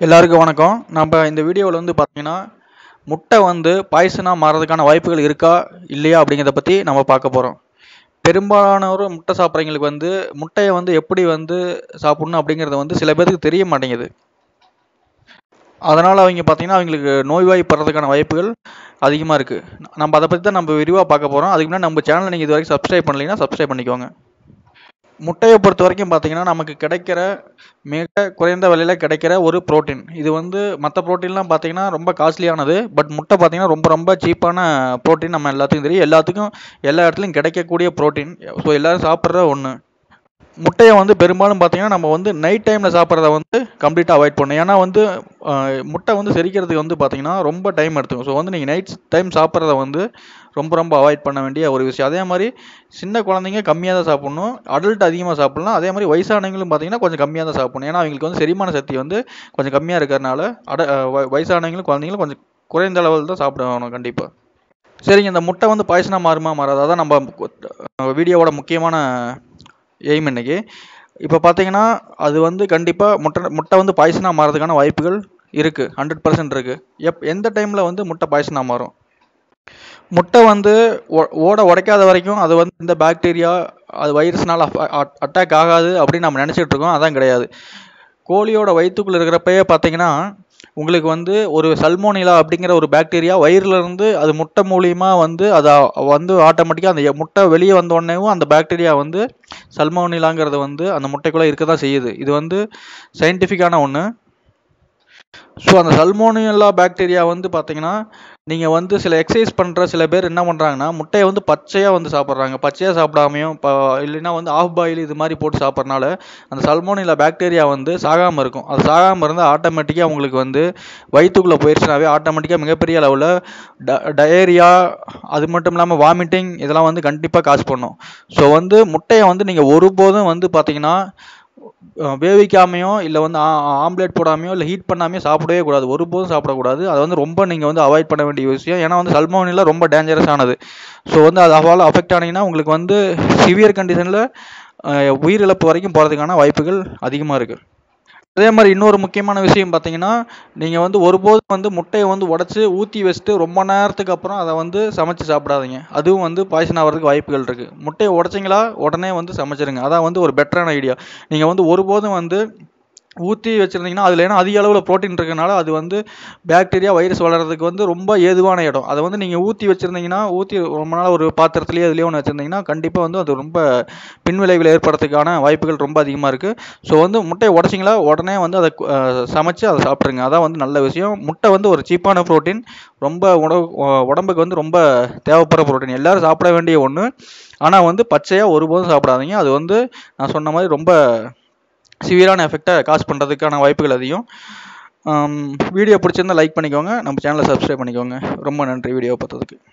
எல்லாருக்கும் வணக்கம் நம்ம இந்த வீடியோவில் வந்து பார்த்தீங்கன்னா முட்டை வந்து பாய்சனாக மாறதுக்கான வாய்ப்புகள் இருக்கா இல்லையா அப்படிங்கிறத பற்றி நம்ம பார்க்க போகிறோம் பெரும்பாலானோர் முட்டை சாப்பிட்றவங்களுக்கு வந்து முட்டையை வந்து எப்படி வந்து சாப்பிடணும் அப்படிங்கிறது வந்து சில பேருக்கு தெரிய மாட்டேங்குது அதனால் அவங்க பார்த்தீங்கன்னா அவங்களுக்கு நோய்வாய்ப்படுறதுக்கான வாய்ப்புகள் அதிகமாக இருக்குது நம்ம அதை பற்றி தான் நம்ம விரிவாக பார்க்க போகிறோம் அதுக்கு முன்னாடி நம்ம சேனலை நீங்கள் இது வரைக்கும் சப்ஸ்கிரைப் பண்ணலைன்னா சப்ஸ்கிரைப் பண்ணிக்கோங்க முட்டையை பொறுத்த வரைக்கும் பார்த்தீங்கன்னா நமக்கு கிடைக்கிற மிக குறைந்த விலையில் கிடைக்கிற ஒரு புரோட்டீன் இது வந்து மற்ற புரோட்டீன்லாம் பார்த்தீங்கன்னா ரொம்ப காஸ்ட்லியானது பட் முட்டை பார்த்தீங்கன்னா ரொம்ப ரொம்ப சீப்பான புரோட்டீன் நம்ம எல்லாத்துக்கும் தெரியும் எல்லாத்துக்கும் எல்லா இடத்துலையும் கிடைக்கக்கூடிய புரோட்டீன் ஸோ எல்லோரும் சாப்பிட்ற ஒன்று முட்டையை வந்து பெரும்பாலும் பார்த்தீங்கன்னா நம்ம வந்து நைட் டைமில் சாப்பிட்றத வந்து கம்ப்ளீட்டாக அவாய்ட் பண்ணணும் ஏன்னா வந்து ஆஹ், முட்டை வந்து செரிக்கிறதுக்கு வந்து பார்த்தீங்கன்னா ரொம்ப டைம் எடுத்துக்கும் ஸோ வந்து நீங்கள் நைட் டைம் சாப்பிட்றத வந்து ரொம்ப ரொம்ப அவாய்ட் பண்ண வேண்டிய ஒரு விஷயம் அதே மாதிரி சின்ன குழந்தைங்க கம்மியாக தான் சாப்பிட்ணும் அடல்ட் அதிகமாக சாப்பிட்லாம் அதே மாதிரி வயசானவங்களும் பார்த்தீங்கன்னா கொஞ்சம் கம்மியாக தான் சாப்பிடணும் ஏன்னா அவங்களுக்கு வந்து செரிமான சக்தி வந்து கொஞ்சம் கம்மியாக இருக்கிறனால அட ஆஹ், வ- வயசானவங்களும் குழந்தைங்களும் கொஞ்சம் குறைந்த அளவில் தான் சாப்பிடணும் கண்டிப்பாக சரிங்க இந்த முட்டை வந்து பாய்சனாக மாறுமா மாறாதா அதான் நம்ம அஹ், வீடியோவோட முக்கியமான எய்ம் இன்னைக்கு இப்போ பார்த்தீங்கன்னா அது வந்து கண்டிப்பாக முட்டை முட்டை வந்து பாய்சனாக மாறதுக்கான வாய்ப்புகள் இருக்குது ஹண்ட்ரட் பர்சன்ட் இருக்குது எப் எந்த டைமில் வந்து முட்டை பாய்சனாக மாறும் முட்டை வந்து ஒ- ஓட உடைக்காத வரைக்கும் அது வந்து இந்த பாக்டீரியா அது வைரஸ்னால அட்டாக் ஆகாது அப்படின்னு நம்ம நினச்சிட்டு இருக்கோம் அதான் கிடையாது கோழியோட வயிற்றுக்குள்ளே இருக்கிறப்பயே பார்த்தீங்கன்னா உங்களுக்கு வந்து ஒரு சல்மோனிலா அப்படிங்கிற ஒரு பாக்டீரியா வயிறுல இருந்து அது முட்டை மூலியமா வந்து அது அ- வந்து ஆட்டோமேட்டிக்காக அந்த எ- முட்டை வெளியே வந்த உடனேவும் அந்த பாக்டீரியா வந்து சல்மோனிலாங்கிறது வந்து அந்த முட்டைக்குள்ளே இருக்க தான் செய்யுது இது வந்து சயின்டிஃபிக்கான ஒன்று ஸோ அந்த சல்மோனியல்லா பாக்டீரியா வந்து பார்த்தீங்கன்னா நீங்கள் வந்து சில எக்ஸசைஸ் பண்ணுற சில பேர் என்ன பண்ணுறாங்கன்னா முட்டையை வந்து பச்சையாக வந்து சாப்பிட்றாங்க பச்சையாக சாப்பிடாமையும் இப்போ இல்லைன்னா வந்து ஆஃப் பாயில் இது மாதிரி போட்டு சாப்பிட்றனால அந்த சல்மோனிலா பாக்டீரியா வந்து சாகாமல் இருக்கும் அது சாகாமல் இருந்தால் ஆட்டோமேட்டிக்காக உங்களுக்கு வந்து வயிற்றுக்குள்ளே போயிடுச்சுனாவே ஆட்டோமேட்டிக்காக மிகப்பெரிய அளவில் ட டயரியா அது மட்டும் இல்லாமல் வாமிட்டிங் இதெல்லாம் வந்து கண்டிப்பாக காசு பண்ணும் ஸோ வந்து முட்டையை வந்து நீங்கள் ஒருபோதும் வந்து பார்த்தீங்கன்னா அஹ் வேவிக்காமையோ இல்லை வந்து ஆம்லேட் போடாமையோ இல்லை ஹீட் பண்ணாமையோ சாப்பிடவே கூடாது ஒருபோதும் சாப்பிடக்கூடாது அது வந்து ரொம்ப நீங்கள் வந்து அவாய்ட் பண்ண வேண்டிய விஷயம் ஏன்னா வந்து சல்மோனிலா ரொம்ப டேஞ்சரஸ் ஆனது ஸோ வந்து அது அவால் அஃபெக்ட் ஆனீங்கன்னா உங்களுக்கு வந்து சிவியர் கண்டிஷனில் உயிரிழப்பு வரைக்கும் போகிறதுக்கான வாய்ப்புகள் அதிகமாக இருக்குது அதே மாதிரி இன்னொரு முக்கியமான விஷயம் பார்த்தீங்கன்னா நீங்கள் வந்து ஒருபோதும் வந்து முட்டையை வந்து உடச்சி ஊற்றி வச்சுட்டு ரொம்ப நேரத்துக்கு அப்புறம் அதை வந்து சமைச்சு சாப்பிடாதீங்க அதுவும் வந்து பாய்சன் ஆகிறதுக்கு வாய்ப்புகள் இருக்குது முட்டையை உடச்சிங்களா உடனே வந்து சமைச்சிருங்க அதான் வந்து ஒரு பெட்டரான ஐடியா நீங்கள் வந்து ஒருபோதும் வந்து ஊற்றி வச்சுருந்தீங்கன்னா அதில் ஏன்னா அதிக அளவில் ப்ரோட்டீன் இருக்கனால அது வந்து பாக்டீரியா வைரஸ் வளர்கிறதுக்கு வந்து ரொம்ப ஏதுவான இடம் அதை வந்து நீங்கள் ஊற்றி வச்சுருந்தீங்கன்னா ஊற்றி ரொம்ப நாள் ஒரு பாத்திரத்துலேயே இதுலேயே ஒன்று வச்சுருந்தீங்கன்னா கண்டிப்பாக வந்து அது ரொம்ப பின்விளைவில் ஏற்படுறதுக்கான வாய்ப்புகள் ரொம்ப அதிகமாக இருக்குது ஸோ வந்து முட்டையை உடச்சிங்களா உடனே வந்து அதை அஹ், சமைச்சு அதை சாப்பிட்ருங்க அதான் வந்து நல்ல விஷயம் முட்டை வந்து ஒரு சீப்பான ப்ரோட்டீன் ரொம்ப உணவு உ- உடம்புக்கு வந்து ரொம்ப தேவைப்படுற ப்ரோட்டீன் எல்லாரும் சாப்பிட வேண்டிய ஒன்று ஆனால் வந்து பச்சையாக ஒருபோதும் சாப்பிடாதீங்க அது வந்து நான் சொன்ன மாதிரி ரொம்ப சிவியரான எஃபெக்டை காஸ் பண்ணுறதுக்கான வாய்ப்புகள் அதிகம் வீடியோ பிடிச்சிருந்தா லைக் பண்ணிக்கோங்க நம்ம சேனலை சப்ஸ்கிரைப் பண்ணிக்கோங்க ரொம்ப நன்றி வீடியோ பார்த்ததுக்கு